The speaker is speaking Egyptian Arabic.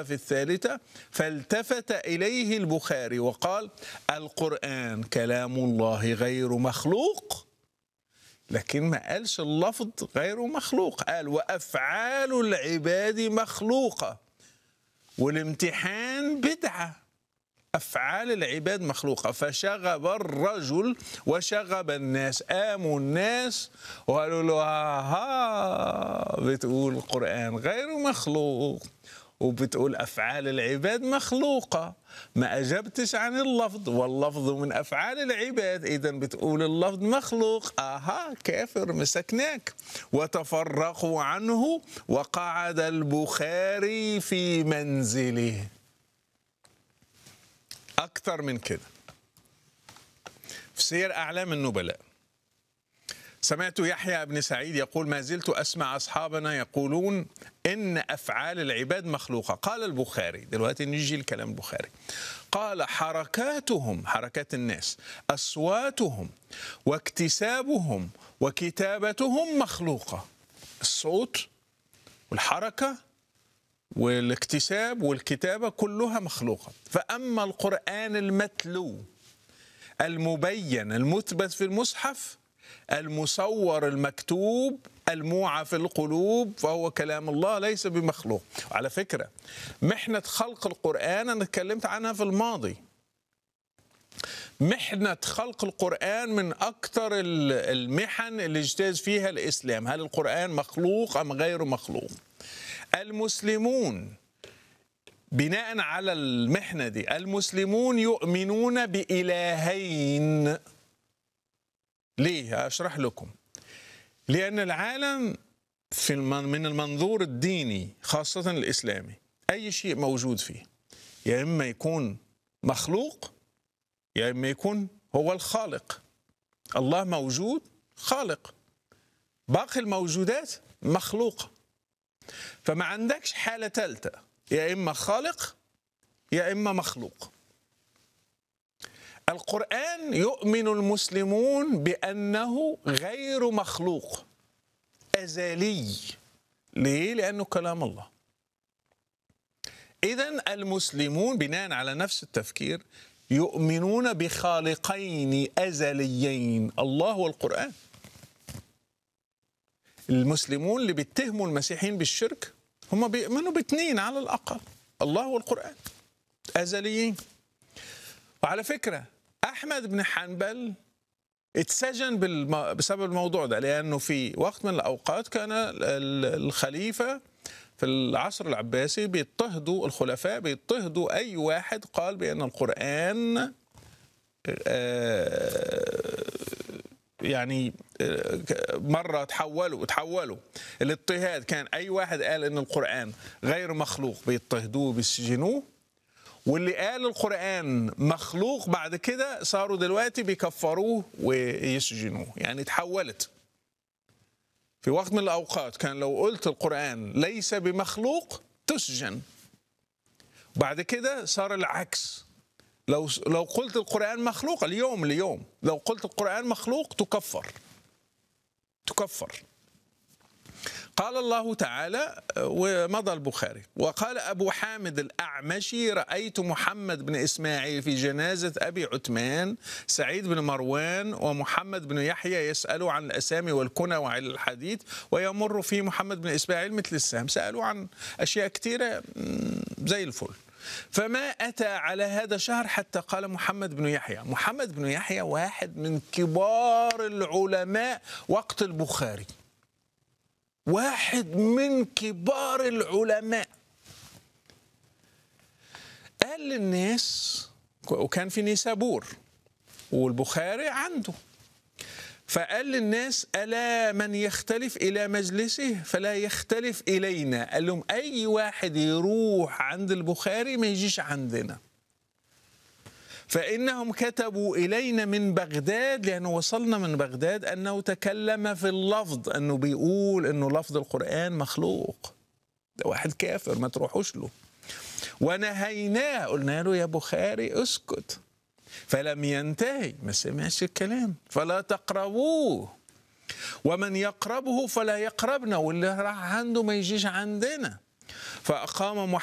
قال في الثالثة فالتفت إليه البخاري وقال القرآن كلام الله غير مخلوق لكن ما قالش اللفظ غير مخلوق قال وأفعال العباد مخلوقة والامتحان بدعة أفعال العباد مخلوقة فشغب الرجل وشغب الناس قاموا الناس وقالوا له ها بتقول القرآن غير مخلوق وبتقول أفعال العباد مخلوقة ما أجبتش عن اللفظ واللفظ من أفعال العباد إذا بتقول اللفظ مخلوق آها كافر مسكناك وتفرقوا عنه وقعد البخاري في منزله أكثر من كده في سير أعلام النبلاء سمعت يحيى بن سعيد يقول ما زلت أسمع أصحابنا يقولون إن أفعال العباد مخلوقة قال البخاري دلوقتي نجي الكلام البخاري قال حركاتهم حركات الناس أصواتهم واكتسابهم وكتابتهم مخلوقة الصوت والحركة والاكتساب والكتابة كلها مخلوقة فأما القرآن المتلو المبين المثبت في المصحف المصور المكتوب الموعى في القلوب فهو كلام الله ليس بمخلوق على فكرة محنة خلق القرآن أنا اتكلمت عنها في الماضي محنة خلق القرآن من أكثر المحن اللي اجتاز فيها الإسلام هل القرآن مخلوق أم غير مخلوق المسلمون بناء على المحنة دي المسلمون يؤمنون بإلهين ليه أشرح لكم لأن العالم في من المنظور الديني خاصة الإسلامي أي شيء موجود فيه يا إما يكون مخلوق يا إما يكون هو الخالق الله موجود خالق باقي الموجودات مخلوقة فما عندكش حالة ثالثة يا إما خالق يا إما مخلوق القرآن يؤمن المسلمون بأنه غير مخلوق أزلي ليه؟ لأنه كلام الله إذا المسلمون بناء على نفس التفكير يؤمنون بخالقين أزليين الله والقرآن المسلمون اللي بيتهموا المسيحيين بالشرك هم بيؤمنوا باثنين على الأقل الله والقرآن أزليين وعلى فكرة أحمد بن حنبل اتسجن بالم... بسبب الموضوع ده لأنه في وقت من الأوقات كان الخليفة في العصر العباسي بيضطهدوا الخلفاء بيضطهدوا أي واحد قال بأن القرآن يعني مرة تحولوا تحولوا الاضطهاد كان أي واحد قال أن القرآن غير مخلوق بيضطهدوه بيسجنوه واللي قال القرآن مخلوق بعد كده صاروا دلوقتي بيكفروه ويسجنوه يعني تحولت في وقت من الأوقات كان لو قلت القرآن ليس بمخلوق تسجن بعد كده صار العكس لو لو قلت القرآن مخلوق اليوم اليوم لو قلت القرآن مخلوق تكفر تكفر قال الله تعالى ومضى البخاري وقال أبو حامد الأعمشي رأيت محمد بن إسماعيل في جنازة أبي عثمان سعيد بن مروان ومحمد بن يحيى يسألوا عن الأسامي والكنى وعلى الحديث ويمر في محمد بن إسماعيل مثل السهم سألوا عن أشياء كثيرة زي الفل فما أتى على هذا الشهر حتى قال محمد بن يحيى محمد بن يحيى واحد من كبار العلماء وقت البخاري واحد من كبار العلماء قال للناس وكان في نيسابور والبخاري عنده فقال للناس ألا من يختلف إلى مجلسه فلا يختلف إلينا قال لهم أي واحد يروح عند البخاري ما يجيش عندنا فإنهم كتبوا إلينا من بغداد لأنه وصلنا من بغداد أنه تكلم في اللفظ أنه بيقول أنه لفظ القرآن مخلوق ده واحد كافر ما تروحوش له ونهيناه قلنا له يا بخاري اسكت فلم ينتهي ما سمعش الكلام فلا تقربوه ومن يقربه فلا يقربنا واللي راح عنده ما يجيش عندنا فأقام